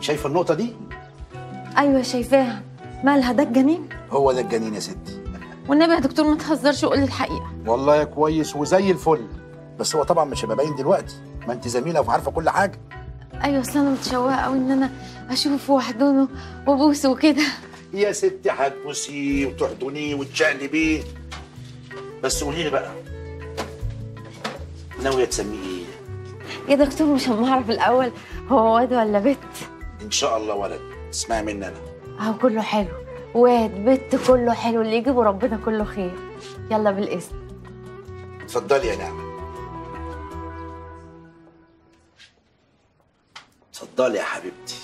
شايفه النقطه دي ايوه شايفاها مالها ده الجنين هو ده الجنين يا ستي والنبي يا دكتور ما تهزرش وقول لي الحقيقه والله يا كويس وزي الفل بس هو طبعا مش هيبقى باين دلوقتي ما انت زميله وعارفه كل حاجه ايوه اصل انا متشوقه قوي ان انا اشوفه واحضنه وابوسه وكده يا ستي هتبوسيه وتحضنيه وتشقلبيه بس قولي لي بقى ناويه تسميه ايه يا دكتور مش هم اعرف الاول هو واد ولا بنت ان شاء الله ولد تسمعي مني انا اهو كله حلو واد بنت كله حلو اللي يجيبه ربنا كله خير يلا بالاسم اتفضلي يا نعمه اتفضلي يا حبيبتي